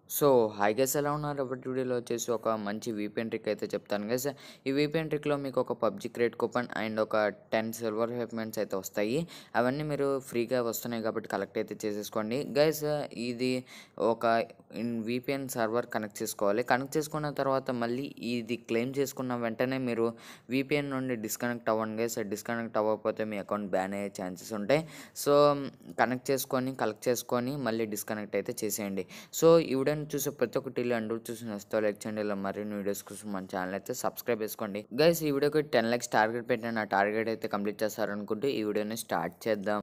so hi guys ఎలా ఉన్నారు ఒకటి వీడియోలో వచ్చేసి ఒక మంచి వీపీఎన్ ట్రిక్ అయితే చెప్తాను గైస్ ఈ వీపీఎన్ ట్రిక్లో మీకు ఒక పబ్జి క్రేట్ కూపన్ అండ్ ఒక టెన్ సిల్వర్ పేమెంట్స్ అయితే వస్తాయి అవన్నీ మీరు ఫ్రీగా వస్తున్నాయి కాబట్టి కలెక్ట్ అయితే చేసేసుకోండి గైస్ ఇది ఒక వీపీఎన్ సర్వర్ కనెక్ట్ చేసుకోవాలి కనెక్ట్ చేసుకున్న తర్వాత మళ్ళీ ఇది క్లెయిమ్ చేసుకున్న వెంటనే మీరు వీపీఎన్ నుండి డిస్కనెక్ట్ అవ్వండి గైస్ డిస్కనెక్ట్ అవ్వకపోతే మీ అకౌంట్ బ్యాన్ అయ్యే ఛాన్సెస్ ఉంటాయి సో కనెక్ట్ చేసుకొని కలెక్ట్ చేసుకొని మళ్ళీ డిస్కనెక్ట్ అయితే చేసేయండి సో ఈ వీడియోని చూసే ప్రతి ఒక్కటి అందరూ చూసిన వస్తే లైక్ చేయండి ఇలా మరిన్ని వీడియోస్ కోసం మన ఛానల్ అయితే సబ్స్క్రైబ్ చేసుకోండి గైస్ ఈ వీడియోకి టెన్ లైక్స్ టార్గెట్ పెట్టిన ఆ టార్గెట్ అయితే కంప్లీట్ చేస్తారనుకుంటే ఈ వీడియోని స్టార్ట్ చేద్దాం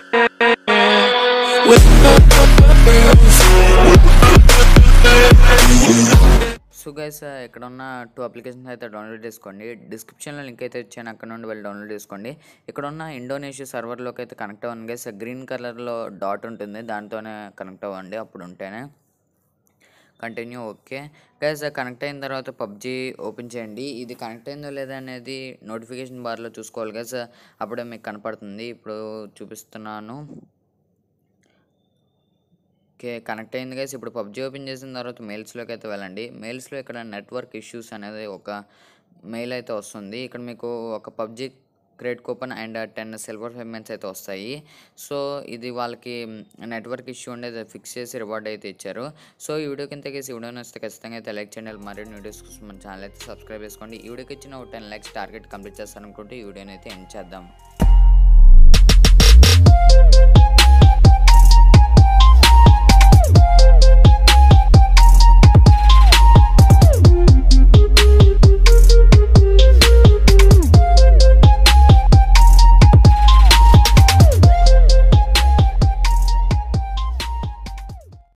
సో గైస్ ఇక్కడ ఉన్న టూ అప్లికేషన్స్ అయితే డౌన్లోడ్ చేసుకోండి డిస్క్రిప్షన్లో లింక్ అయితే ఇచ్చాను అక్కడ నుండి వెళ్ళి డౌన్లోడ్ చేసుకోండి ఇక్కడ ఉన్న ఇండోనేషియా సర్వర్లోకి అయితే కనెక్ట్ అవ్వండి గైస్ గ్రీన్ కలర్లో డాట్ ఉంటుంది దాంతోనే కనెక్ట్ అవ్వండి అప్పుడు ఉంటేనే కంటిన్యూ ఓకే గైస్ కనెక్ట్ అయిన తర్వాత పబ్జీ ఓపెన్ చేయండి ఇది కనెక్ట్ అయిందో లేదా అనేది నోటిఫికేషన్ బార్లో చూసుకోవాలి గైస్ అప్పుడే మీకు కనపడుతుంది ఇప్పుడు చూపిస్తున్నాను ఓకే కనెక్ట్ అయింది గైస్ ఇప్పుడు పబ్జీ ఓపెన్ చేసిన తర్వాత మెయిల్స్లోకి అయితే వెళ్ళండి మెయిల్స్లో ఇక్కడ నెట్వర్క్ ఇష్యూస్ అనేది ఒక మెయిల్ అయితే వస్తుంది ఇక్కడ మీకు ఒక PUBG credit coupon and ten silver payments అయితే వస్తాయి సో ఇది వాళ్ళకి నెట్వర్క్ ఇష్యూ ఉండేది ఫిక్స్ చేసి రివార్డ్ అయితే ఇచ్చారు సో ఈ వీడియో కింద కేసి వీడియో వస్తే ఖచ్చితంగా అయితే లైక్ చేయండి మరిన్ని వీడియోస్ కోసం మన ఛానల్ అయితే సబ్స్క్రైబ్ చేసుకోండి ఈ వీడియోకి ఇచ్చిన ఒక టెన్ లైక్స్ టార్గెట్ కంప్లీట్ చేస్తారనుకుంటే ఈ వీడియోని అయితే ఎండ్ చేద్దాం